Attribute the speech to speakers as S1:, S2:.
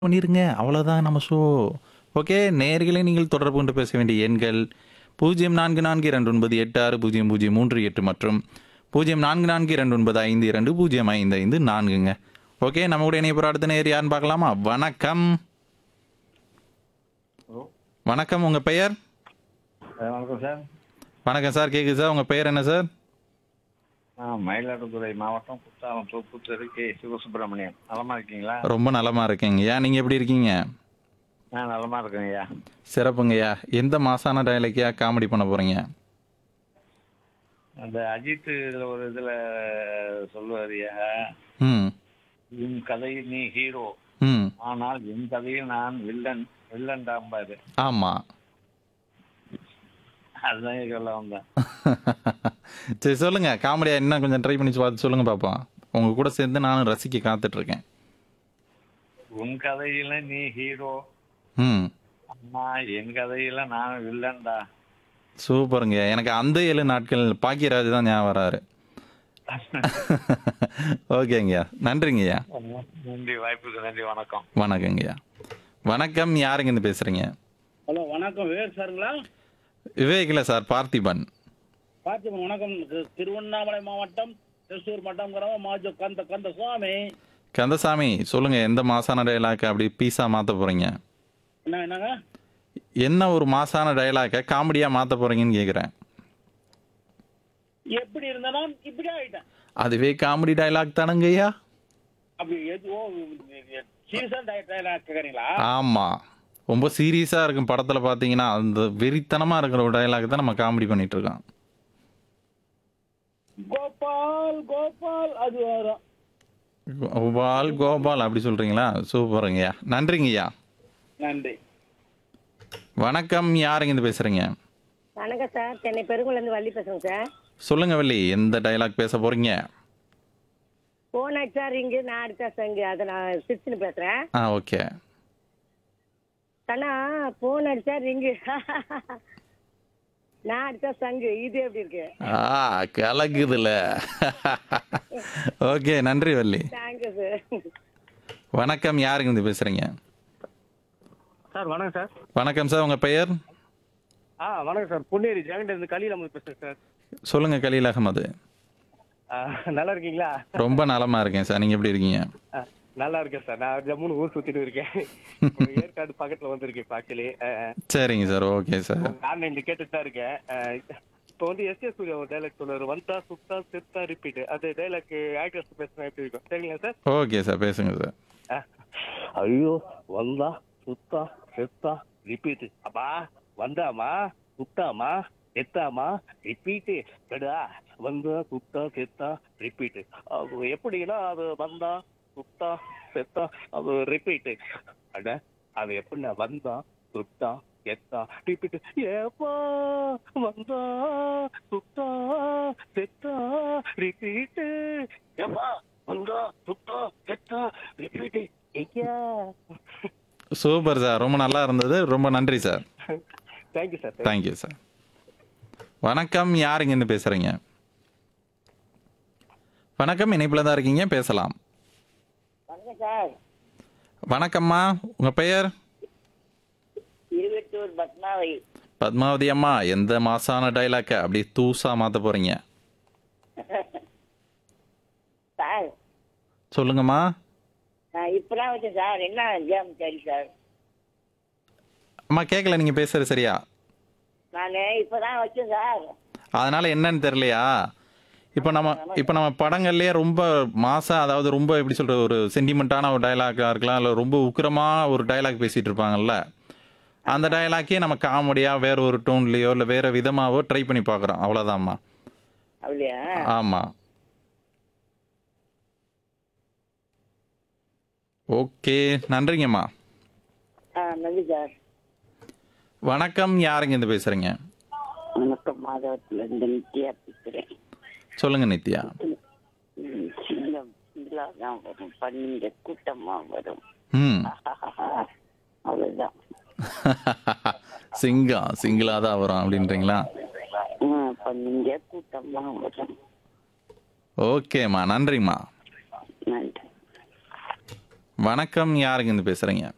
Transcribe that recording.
S1: பண்ணிருங்க அவ்வளோதான் நம்ம ஷோ ஓகே நேயர்களே நீங்கள் தொடர்பு கொண்டு பேச வேண்டிய எண்கள் பூஜ்ஜியம் நான்கு நான்கு இரண்டு ஒன்பது எட்டு ஆறு பூஜ்ஜியம் பூஜ்ஜியம் மூன்று எட்டு மற்றும் பூஜ்ஜியம் நான்கு நான்கு இரண்டு ஒன்பது ஐந்து இரண்டு பூஜ்ஜியம் ஐந்து ஐந்து நான்குங்க ஓகே நம்ம கூட இணைப்பு அடுத்த நேர் யாருன்னு பார்க்கலாமா வணக்கம்
S2: ஹலோ
S1: வணக்கம் உங்கள் பெயர்
S2: வணக்கம் சார்
S1: வணக்கம் சார் கேட்குது சார் உங்கள் பெயர் என்ன சார்
S2: ஆ மயிலாடுதுறை மாவட்டம் குற்றாலம் தூப்புத்தெரு கே சிவசுப்பிரமணியன் நலமா இருக்கீங்களா
S1: ரொம்ப நலமாக இருக்கேங்க ஐயா நீங்கள் எப்படி இருக்கீங்க
S2: ஆ நலமா இருக்கேங்க ஐயா
S1: சிறப்புங்கய்யா எந்த மாசான டயலைக்கியா காமெடி பண்ண போகிறீங்க
S2: அந்த அஜித் இதுல ஒரு இதுல சொல்லுவார் ஐயா
S1: ம்
S2: உன் கதையில் நீ ஹீரோ
S1: ம்
S2: ஆனால் என் கதையில் நான் வில்லன் வில்லன் தாம்பாரு
S1: ஆமாம்
S2: அதுதான் சொல்ல வந்தேன்
S1: சரி சொல்லுங்க காமெடியா இன்னும் கொஞ்சம் ட்ரை பண்ணி பார்த்து சொல்லுங்க பாப்போம் உங்க கூட சேர்ந்து நானும் ரசிக்க காத்துட்டு இருக்கேன்
S2: உன் கதையில நீ ஹீரோ
S1: ம்
S2: ஆனா என் கதையில நான் வில்லன்டா
S1: சூப்பருங்க எனக்கு அந்த ஏழு நாட்கள் பாக்கியராஜ் தான் ஞாபகம் வராரு ஓகேங்கய்யா நன்றிங்கய்யா
S2: நன்றி வாய்ப்புக்கு நன்றி வணக்கம்
S1: வணக்கங்கய்யா வணக்கம் யாருங்க இருந்து பேசுறீங்க
S3: ஹலோ வணக்கம் விவேக் சாருங்களா
S1: விவேக் இல்லை சார் பார்த்திபன்
S3: பார்த்திபன் வணக்கம் திரு- திருவண்ணாமலை மாவட்டம் திருச்சூர் மட்டம் கிராமம் மாஜோ கந்த கந்த சுவாமி
S1: கந்தசாமி சொல்லுங்க எந்த மாசான டயலாக் அப்படி பீஸா மாத்த போறீங்க
S3: என்ன என்னங்க
S1: என்ன ஒரு மாசான டயலாக்கை காமெடியா மாத்த போறீங்கன்னு கேக்குறேன்
S3: எப்படி இருந்தாலும் இப்படி ஆயிட்டேன்
S1: அதுவே காமெடி டயலாக் தானுங்கய்யா
S3: அப்படி எதுவோ சீரியஸா டயலாக் கேக்குறீங்களா
S1: ஆமா ரொம்ப சீரியஸா இருக்கும் படத்துல பாத்தீங்கன்னா அந்த வெறித்தனமா இருக்கிற ஒரு டயலாக் தான் நம்ம காமெடி பண்ணிட்டு இருக்கோம்
S3: கோபால் கோபால் அது வரும்
S1: கோபால் கோபால் அப்படி சொல்றீங்களா சூப்பருங்கய்யா நன்றிங்கய்யா
S3: நன்றி
S1: வணக்கம் யாருங்க இருந்து பேசுறீங்க
S4: வணக்கம் சார் சென்னை பெருங்குளந்து வள்ளி பேசுறேங்க சார்
S1: சொல்லுங்க வள்ளி எந்த டயலாக் பேச போறீங்க
S4: போன் அடிச்சா ரிங்கு நான் அடிச்சா சங்கு அதை நான் சிரிச்சுன்னு பேசுறேன்
S1: ஆ ஓகே
S4: கண்ணா போன் அடிச்சா ரிங்கு நான் அடிச்சா சங்கு இது எப்படி இருக்கு
S1: ஆ கலக்குதுல ஓகே நன்றி வள்ளி
S4: தேங்க்யூ சார்
S1: வணக்கம் யாருங்க இருந்து பேசுறீங்க
S5: சார் வணக்கம் சார்
S1: வணக்கம் சார் உங்க பெயர்
S5: ஆ வணக்கம் சார் பொன்னேரி ஜெகண்ட இருந்து கலியில் அமது பேசுறேன் சார்
S1: சொல்லுங்க கலீல் அகமது
S5: ஆ, நல்லா இருக்கீங்களா
S1: ரொம்ப நலமா இருக்கேன் சார் நீங்க எப்படி இருக்கீங்க
S5: ஆ, நல்லா இருக்கேன் சார் நான் ஜம்முன்னு ஊர் சுத்திட்டு இருக்கேன் ஒரு ஏற்காடு பக்கத்துல வந்திருக்கேன் இப்போ ஆக்சுவலி
S1: சரிங்க சார் ஓகே சார்
S5: ஆன்லைன்ல கேட்டுட்டு தான் இருக்கேன் ஆ, இப்போ வந்து எஸ் எஸ் சூர்யா ஒரு டைலாக் சொல்லுவாரு வந்தா சுத்தா செத்தா ரிப்பீட் அது டைலாக் ஆக்டர்ஸ் பேசுனா எப்படி இருக்கும் சரிங்களா சார்
S1: ஓகே சார் பேசுங்க சார்
S5: ஆ. ஐயோ வந்தா சுத்தா செத்தா ரிப்பீட் அப்பா வந்தாமா சுத்தாமா செத்தாமா ரிப்பீட்டு கடா வந்தா சுத்தா செத்தா ரிப்பீட் அது எப்படின்னா அது வந்தா சுத்தா செத்தா அது ரிப்பீட்டு அட அது எப்படின்னா வந்தா சுத்தா செத்தா ரிப்பீட் ஏப்பா வந்தா சுத்தா செத்தா ரிப்பீட்டு ஏப்பா வந்தா சுத்தா செத்தா ரிப்பீட்டு ஐயா
S1: சூப்பர் சார் ரொம்ப நல்லா இருந்தது ரொம்ப நன்றி sir
S5: thank you sir
S1: thank you sir வணக்கம் யாருங்க இருந்து பேசுறீங்க வணக்கம் இணைப்பில் தான் இருக்கீங்க பேசலாம்
S4: வணக்கம் சார்
S1: வணக்கம்மா உங்க பெயர்
S4: இருபத்தூர் பத்மாவை
S1: பத்மாவதி அம்மா எந்த மாசான டைலாக்க அப்படி தூசா மாத்த போறீங்க
S4: சார்
S1: சொல்லுங்கம்மா
S4: நான் இப்பதான் வச்சேன் சார் என்ன கேம் சரி சார்
S1: அம்மா கேட்கல நீங்க பேசுறது சரியா
S4: நான் இப்பதான் வச்சேன் சார்
S1: அதனால என்னன்னு தெரியலையா இப்போ நம்ம இப்போ நம்ம படங்கள்லயே ரொம்ப மாசா அதாவது ரொம்ப எப்படி சொல்றது ஒரு சென்டிமெண்ட்டான ஒரு டயலாக்காக இருக்கலாம் இல்லை ரொம்ப உக்கிரமா ஒரு டயலாக் பேசிட்டு இருப்பாங்கல்ல அந்த டயலாக்கே நம்ம காமெடியா வேற ஒரு டோன்லயோ இல்லை வேற விதமாவோ ட்ரை பண்ணி பார்க்குறோம் அவ்வளோதாம்மா
S4: அப்படியா
S1: ஆமா ஓகே நன்றிங்கம்மா
S4: ஆ நன்றி சார்
S1: வணக்கம் யாருங்க இருந்து பேசுறீங்க
S4: வணக்கம் மாதவத்துல இருந்து நித்யா பேசுறேன்
S1: சொல்லுங்க நித்யா
S4: ம், சிங்கம் சிங்களா தான் வரும் பன்னீங்க கூட்டமா வரும்
S1: ம்
S4: அவ்வளவுதான்
S1: சிங்கம் சிங்கிளா தான் வரும் அப்படின்றீங்களா
S4: ம், பன்னீங்க கூட்டமா வரும்
S1: ஓகேம்மா நன்றிம்மா
S4: நன்றி
S1: வணக்கம் யாருங்க இருந்து பேசுறீங்க